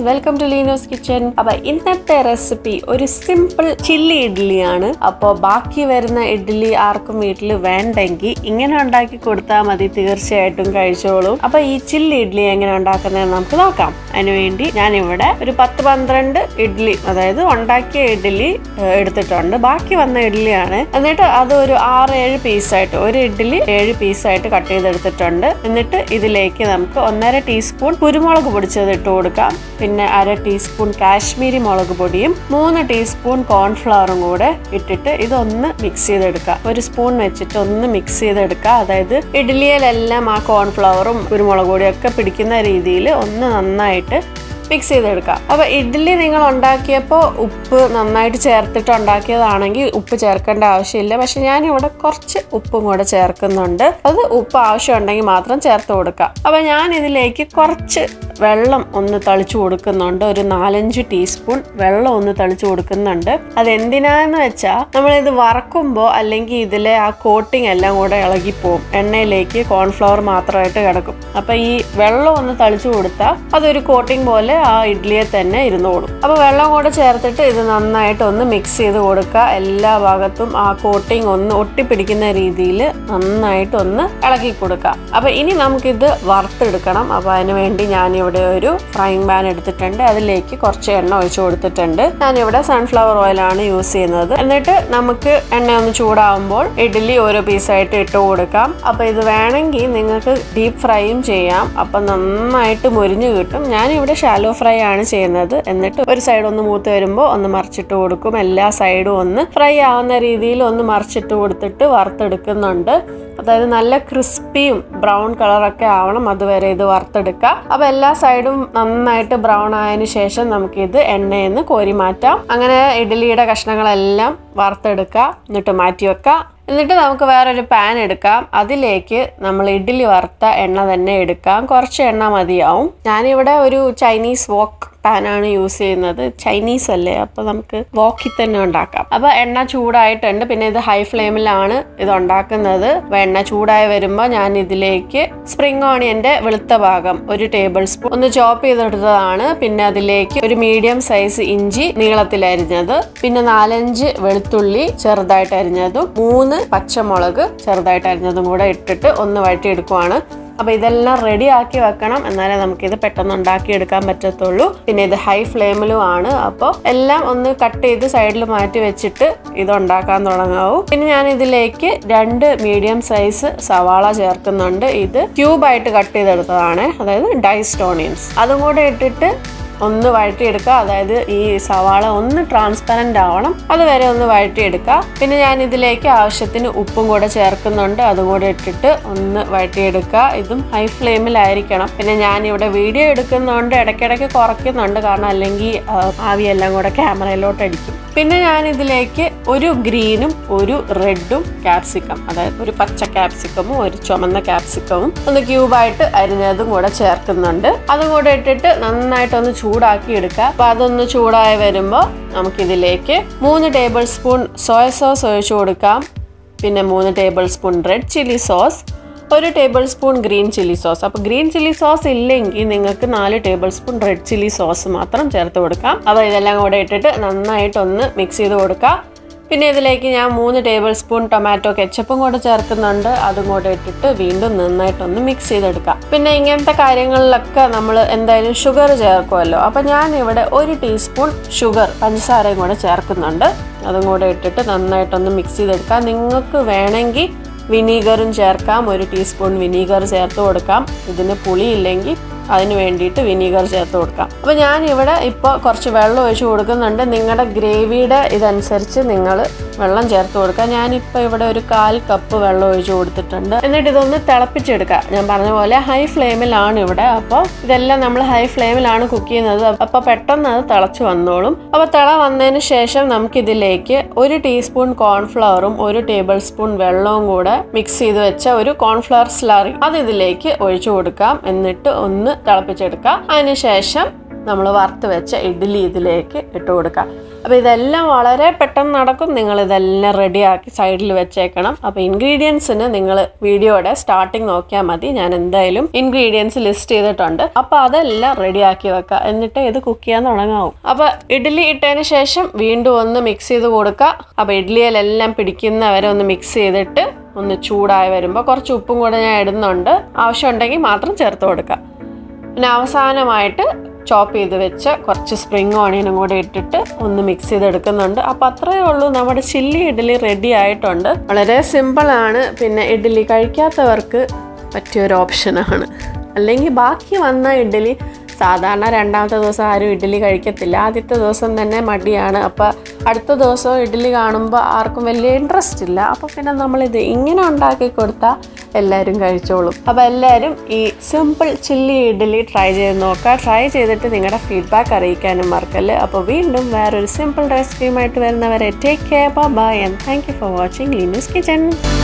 friends welcome to Leeno's kitchen അപ്പൊ ഇന്നത്തെ recipe ഒരു സിമ്പിൾ ചില്ലി ഇഡ്ഡലിയാണ് അപ്പോൾ ബാക്കി വരുന്ന ഇഡ്ഡലി ആർക്കും വീട്ടിൽ വേണ്ടെങ്കിൽ ഇങ്ങനെ ഉണ്ടാക്കി കൊടുത്താൽ മതി തീർച്ചയായിട്ടും കഴിച്ചോളും അപ്പൊ ഈ ചില്ലി ഇഡ്ഡലി എങ്ങനെ ഉണ്ടാക്കുന്നതെന്ന് നമുക്ക് നോക്കാം അതിനുവേണ്ടി ഞാനിവിടെ ഒരു പത്ത് പന്ത്രണ്ട് ഇഡ്ഡലി അതായത് ഉണ്ടാക്കിയ ഇഡ്ഡലി ഏഹ്, എടുത്തിട്ടുണ്ട് ബാക്കി വന്ന ഇഡ്ഡലിയാണ് എന്നിട്ട് അത് ഒരു ആറ് ഏഴ് പീസായിട്ട് ഒരു ഇഡ്ഡലി ഏഴ് പീസായിട്ട് കട്ട് ചെയ്തെടുത്തിട്ടുണ്ട് എന്നിട്ട് ഇതിലേക്ക് നമുക്ക് ഒന്നര ടീസ്പൂൺ കുരുമുളക് പൊടിച്ചത് ഇട്ട് കൊടുക്കാം പിന്നെ അര ടീസ്പൂൺ കാശ്മീരി മുളക് പൊടിയും മൂന്ന് ടീസ്പൂൺ കോൺഫ്ലവറും കൂടെ ഇട്ടിട്ട് ഇതൊന്ന് മിക്സ് ചെയ്തെടുക്കുക ഒരു സ്പൂൺ വെച്ചിട്ട് ഒന്ന് മിക്സ് ചെയ്തെടുക്കുക അതായത് ഇഡ്ഡലിയിലെല്ലാം ആ കോൺഫ്ലവറും കുരുമുളക് പൊടിയും ഒക്കെ പിടിക്കുന്ന രീതിയിൽ ഒന്ന് നന്നായിട്ട് മിക്സ് ചെയ്തെടുക്കാം അപ്പോൾ ഇഡ്ഡലി നിങ്ങൾ ഉണ്ടാക്കിയപ്പോൾ ഉപ്പ് നന്നായിട്ട് ചേർത്തിട്ട് ഉണ്ടാക്കിയതാണെങ്കിൽ ഉപ്പ് ചേർക്കേണ്ട ആവശ്യമില്ല പക്ഷെ ഞാനിവിടെ കുറച്ച് ഉപ്പും കൂടെ ചേർക്കുന്നുണ്ട് അത് ഉപ്പ് ആവശ്യമുണ്ടെങ്കിൽ മാത്രം ചേർത്ത് കൊടുക്കുക അപ്പോൾ ഞാൻ ഇതിലേക്ക് കുറച്ച് വെള്ളം ഒന്ന് തളിച്ചു കൊടുക്കുന്നുണ്ട് ഒരു നാലഞ്ച് ടീസ്പൂൺ വെള്ളം ഒന്ന് തളിച്ചു കൊടുക്കുന്നുണ്ട് അതെന്തിനാന്ന് വെച്ചാൽ നമ്മളിത് വറക്കുമ്പോൾ അല്ലെങ്കിൽ ഇതിലെ ആ കോട്ടിംഗ് എല്ലാം കൂടെ ഇളകിപ്പോവും എണ്ണയിലേക്ക് കോൺഫ്ലവർ മാത്രമായിട്ട് കിടക്കും അപ്പം ഈ വെള്ളം ഒന്ന് തളിച്ചു കൊടുത്താൽ അതൊരു കോട്ടിംഗ് പോലെ ആ ഇഡ്ഡലിയെ തന്നെ ഇരുന്നോളും അപ്പോൾ വെള്ളം കൂടെ ചേർത്തിട്ട് ഇത് നന്നായിട്ട് ഒന്ന് മിക്സ് ചെയ്ത് കൊടുക്കുക എല്ലാ ഭാഗത്തും ആ കോട്ടിംഗ് ഒന്ന് ഒട്ടിപ്പിടിക്കുന്ന രീതിയിൽ നന്നായിട്ട് ഒന്ന് ഇളക്കി കൊടുക്കുക അപ്പോൾ ഇനി നമുക്കിത് വറുത്തെടുക്കണം അപ്പോൾ അതിന് വേണ്ടി ഞാനിവിടെ ഒരു ഫ്രൈങ് പാൻ എടുത്തിട്ടുണ്ട് അതിലേക്ക് കുറച്ച് എണ്ണ ഒഴിച്ചു കൊടുത്തിട്ടുണ്ട് ഞാനിവിടെ സൺഫ്ലവർ ഓയിലാണ് യൂസ് ചെയ്യുന്നത് എന്നിട്ട് നമുക്ക് എണ്ണ ഒന്ന് ചൂടാവുമ്പോൾ ഇഡ്ഡലി ഓരോ പീസായിട്ട് ഇട്ട് കൊടുക്കാം അപ്പോൾ ഇത് വേണമെങ്കിൽ നിങ്ങൾക്ക് ഡീപ്പ് ഫ്രൈയും ചെയ്യാം അപ്പം നന്നായിട്ട് മുരിഞ്ഞു കിട്ടും ഞാനിവിടെ ഷാലോ ഫ്രൈ ആണ് ചെയ്യുന്നത് എന്നിട്ട് ഒരു സൈഡ് ഒന്ന് മൂത്ത് വരുമ്പോൾ ഒന്ന് മറിച്ചിട്ട് കൊടുക്കും എല്ലാ സൈഡും ഒന്ന് ഫ്രൈ ആവുന്ന രീതിയിൽ ഒന്ന് മറിച്ചിട്ട് കൊടുത്തിട്ട് വറുത്തെടുക്കുന്നുണ്ട് അതായത് നല്ല ക്രിസ്പിയും ബ്രൗൺ കളറൊക്കെ ആവണം അതുവരെ ഇത് വറുത്തെടുക്കുക അപ്പോൾ എല്ലാ സൈഡും നന്നായിട്ട് ബ്രൗൺ ആയതിനു ശേഷം നമുക്കിത് എണ്ണയിൽ നിന്ന് കോരി മാറ്റാം അങ്ങനെ ഇഡ്ഡലിയുടെ കഷ്ണങ്ങളെല്ലാം വറുത്തെടുക്കുക എന്നിട്ട് മാറ്റി വെക്കുക എന്നിട്ട് നമുക്ക് വേറൊരു പാൻ എടുക്കാം അതിലേക്ക് നമ്മൾ ഇഡ്ഡലി വറുത്ത എണ്ണ തന്നെ എടുക്കാം കുറച്ച് എണ്ണ മതിയാവും ഞാനിവിടെ ഒരു ചൈനീസ് വോക്ക് പാനാണ് യൂസ് ചെയ്യുന്നത് ചൈനീസ് അല്ലേ അപ്പോൾ നമുക്ക് വോക്കിൽ തന്നെ ഉണ്ടാക്കാം അപ്പോൾ എണ്ണ ചൂടായിട്ടുണ്ട് പിന്നെ ഇത് ഹൈ ഫ്ലെയിമിലാണ് ഇത് ഉണ്ടാക്കുന്നത് അപ്പോൾ എണ്ണ ചൂടായി വരുമ്പോൾ ഞാൻ ഇതിലേക്ക് സ്പ്രിംഗ് ഓണിയൻ്റെ വെളുത്ത ഭാഗം ഒരു ടേബിൾ സ്പൂൺ ഒന്ന് ചോപ്പ് ചെയ്തെടുത്തതാണ് പിന്നെ അതിലേക്ക് ഒരു മീഡിയം സൈസ് ഇഞ്ചി നീളത്തിൽ അരിഞ്ഞത് പിന്നെ നാലഞ്ച് വെളുത്തുള്ളി ചെറുതായിട്ട് അരിഞ്ഞതും മൂന്ന് പച്ചമുളക് ചെറുതായിട്ട് അരിഞ്ഞതും കൂടെ ഇട്ടിട്ട് ഒന്ന് വഴറ്റിയെടുക്കുവാണ് അപ്പോൾ ഇതെല്ലാം റെഡി ആക്കി വെക്കണം എന്നാലേ നമുക്കിത് പെട്ടെന്ന് ഉണ്ടാക്കിയെടുക്കാൻ പറ്റത്തുള്ളൂ പിന്നെ ഇത് ഹൈ ഫ്ലെയിമിലും ആണ് അപ്പോൾ എല്ലാം ഒന്ന് കട്ട് ചെയ്ത് സൈഡിൽ മാറ്റി വെച്ചിട്ട് ഇത് ഉണ്ടാക്കാൻ തുടങ്ങാവൂ പിന്നെ ഞാൻ ഇതിലേക്ക് രണ്ട് മീഡിയം സൈസ് സവാള ചേർക്കുന്നുണ്ട് ഇത് ക്യൂബായിട്ട് കട്ട് ചെയ്തെടുത്തതാണ് അതായത് ഡൈസ്ഡ് ഓണിയൻസ് അതും കൂടെ ഇട്ടിട്ട് ഒന്ന് വഴറ്റിയെടുക്കുക അതായത് ഈ സവാള ഒന്ന് ട്രാൻസ്പെറൻ്റ് ആവണം അതുവരെ ഒന്ന് വഴറ്റിയെടുക്കുക പിന്നെ ഞാൻ ഇതിലേക്ക് ആവശ്യത്തിന് ഉപ്പും കൂടെ ചേർക്കുന്നുണ്ട് അതും കൂടെ ഇട്ടിട്ട് ഒന്ന് വഴറ്റിയെടുക്കുക ഇതും ഹൈ ഫ്ലെയിമിലായിരിക്കണം പിന്നെ ഞാൻ ഇവിടെ വീഡിയോ എടുക്കുന്നതുകൊണ്ട് ഇടയ്ക്കിടയ്ക്ക് കുറയ്ക്കുന്നുണ്ട് കാരണം അല്ലെങ്കിൽ ആ, ആവിയെല്ലാം കൂടെ ക്യാമറയിലോട്ട് അടിക്കും പിന്നെ ഞാൻ ഇതിലേക്ക് ഒരു ഗ്രീനും ഒരു റെഡും ക്യാപ്സിക്കം അതായത് ഒരു പച്ച ക്യാപ്സിക്കമും ഒരു ചുമന്ന ക്യാപ്സിക്കവും ഒന്ന് ക്യൂബായിട്ട് അരിഞ്ഞതും കൂടെ ചേർക്കുന്നുണ്ട് അതും കൂടെ ഇട്ടിട്ട് നന്നായിട്ടൊന്ന് ചൂടാക്കി എടുക്കുക അപ്പൊ അതൊന്ന് ചൂടായി വരുമ്പോൾ നമുക്കിതിലേക്ക് മൂന്ന് ടേബിൾ സ്പൂൺ സോയ സോസ് ഒഴിച്ചു കൊടുക്കാം പിന്നെ മൂന്ന് tablespoon red chilli sauce ഒരു tablespoon green chilli sauce അപ്പോൾ ഗ്രീൻ ചില്ലി സോസ് ഇല്ലെങ്കിൽ നിങ്ങൾക്ക് നാല് tablespoon red chilli sauce മാത്രം ചേർത്ത് കൊടുക്കാം അപ്പോൾ ഇതെല്ലാം കൂടെ ഇട്ടിട്ട് നന്നായിട്ടൊന്ന് മിക്സ് ചെയ്ത് കൊടുക്കാം പിന്നെ ഇതിലേക്ക് ഞാൻ മൂന്ന് ടേബിൾ സ്പൂൺ ടൊമാറ്റോ കെച്ചപ്പും കൂടെ ചേർക്കുന്നുണ്ട് അതും കൂടെ ഇട്ടിട്ട് വീണ്ടും നന്നായിട്ടൊന്ന് മിക്സ് ചെയ്തെടുക്കാം പിന്നെ ഇങ്ങനത്തെ കാര്യങ്ങളിലൊക്കെ നമ്മൾ എന്തായാലും ഷുഗർ ചേർക്കുമല്ലോ അപ്പം ഞാൻ ഇവിടെ ഒരു ടീസ്പൂൺ ഷുഗർ പഞ്ചസാരയും കൂടെ ചേർക്കുന്നുണ്ട് അതും കൂടെ ഇട്ടിട്ട് നന്നായിട്ടൊന്ന് മിക്സ് ചെയ്തെടുക്കാം നിങ്ങൾക്ക് വേണമെങ്കിൽ വിനീഗറും ചേർക്കാം ഒരു ടീസ്പൂൺ വിനീഗർ ചേർത്ത് കൊടുക്കാം ഇതിന് പുളിയില്ലെങ്കിൽ അതിന് വേണ്ടിയിട്ട് വിനീഗർ ചേർത്ത് കൊടുക്കാം അപ്പോൾ ഞാൻ ഇവിടെ ഇപ്പോൾ കുറച്ച് വെള്ളം ഒഴിച്ച് കൊടുക്കുന്നുണ്ട് നിങ്ങളുടെ ഗ്രേവിയുടെ ഇതനുസരിച്ച് നിങ്ങൾ വെള്ളം ചേർത്ത് കൊടുക്കുക ഞാനിപ്പോൾ ഇവിടെ ഒരു കാൽ കപ്പ് വെള്ളം ഒഴിച്ച് കൊടുത്തിട്ടുണ്ട് എന്നിട്ട് ഇതൊന്ന് തിളപ്പിച്ചെടുക്കുക ഞാൻ പറഞ്ഞ പോലെ ഹൈ ഫ്ലെയിമിലാണ് ഇവിടെ അപ്പോൾ ഇതെല്ലാം നമ്മൾ ഹൈ ഫ്ലെയിമിലാണ് കുക്ക് ചെയ്യുന്നത് അപ്പോൾ പെട്ടെന്ന് അത് തിളച്ച് വന്നോളും അപ്പോൾ തിള വന്നതിന് ശേഷം നമുക്കിതിലേക്ക് ഒരു ടീസ്പൂൺ കോൺഫ്ലവറും ഒരു ടേബിൾ സ്പൂൺ വെള്ളവും കൂടെ മിക്സ് ചെയ്ത് വെച്ച ഒരു കോൺഫ്ലവർ സ്ലറി അത് ഇതിലേക്ക് ഒഴിച്ചു കൊടുക്കാം എന്നിട്ട് ഒന്ന് തിളപ്പിച്ചെടുക്കാം അതിനുശേഷം നമ്മൾ വറുത്ത് വെച്ച ഇഡ്ഡലി ഇതിലേക്ക് ഇട്ട് കൊടുക്കാം അപ്പോൾ ഇതെല്ലാം വളരെ പെട്ടെന്ന് നടക്കും നിങ്ങൾ ഇതെല്ലാം റെഡിയാക്കി സൈഡിൽ വെച്ചേക്കണം അപ്പോൾ ഇൻഗ്രീഡിയൻസിന് നിങ്ങൾ വീഡിയോയുടെ സ്റ്റാർട്ടിങ് നോക്കിയാൽ മതി ഞാൻ എന്തായാലും ഇൻഗ്രീഡിയൻസ് ലിസ്റ്റ് ചെയ്തിട്ടുണ്ട് അപ്പോൾ അതെല്ലാം റെഡിയാക്കി വെക്കുക എന്നിട്ട് ഇത് കുക്ക് ചെയ്യാൻ തുടങ്ങാവും അപ്പോൾ ഇഡ്ഡലി ഇട്ടതിന് ശേഷം വീണ്ടും ഒന്ന് മിക്സ് ചെയ്ത് കൊടുക്കുക അപ്പോൾ ഇഡ്ഡലിയിലെല്ലാം പിടിക്കുന്നവരെ ഒന്ന് മിക്സ് ചെയ്തിട്ട് ഒന്ന് ചൂടായി വരുമ്പോൾ കുറച്ച് ഉപ്പും കൂടെ ഞാൻ ഇടുന്നുണ്ട് ആവശ്യമുണ്ടെങ്കിൽ മാത്രം ചേർത്ത് കൊടുക്കുക പിന്നെ അവസാനമായിട്ട് ചോപ്പ് ചെയ്ത് വെച്ച കുറച്ച് സ്പ്രിങ് ഓണിയനും കൂടെ ഇട്ടിട്ട് ഒന്ന് മിക്സ് ചെയ്തെടുക്കുന്നുണ്ട് അപ്പോൾ അത്രയേ ഉള്ളൂ നമ്മുടെ ചില്ലി ഇഡ്ഡലി റെഡി ആയിട്ടുണ്ട് വളരെ സിമ്പിളാണ് പിന്നെ ഇഡ്ഡലി കഴിക്കാത്തവർക്ക് പറ്റിയൊരു ഓപ്ഷനാണ് അല്ലെങ്കിൽ ബാക്കി വന്ന ഇഡ്ഡലി സാധാരണ രണ്ടാമത്തെ ദിവസം ആരും ഇഡ്ഡലി കഴിക്കത്തില്ല ആദ്യത്തെ ദിവസം തന്നെ മടിയാണ് അപ്പോൾ അടുത്ത ദിവസം ഇഡ്ഡലി കാണുമ്പോൾ ആർക്കും വലിയ ഇൻട്രസ്റ്റ് ഇല്ല അപ്പോൾ പിന്നെ നമ്മളിത് ഇങ്ങനെ ഉണ്ടാക്കി കൊടുത്താൽ എല്ലാവരും കഴിച്ചോളും അപ്പോൾ എല്ലാവരും ഈ സിമ്പിൾ ചില്ലി ഇഡ്ഡലി ട്രൈ ചെയ്ത് നോക്കുക ട്രൈ ചെയ്തിട്ട് നിങ്ങളുടെ ഫീഡ്ബാക്ക് അറിയിക്കാനും മറക്കല്ല് അപ്പോൾ വീണ്ടും വേറൊരു സിമ്പിൾ റെസിപ്പിയുമായിട്ട് വരുന്നവരെ take care bye and thank you for watching Leenu's kitchen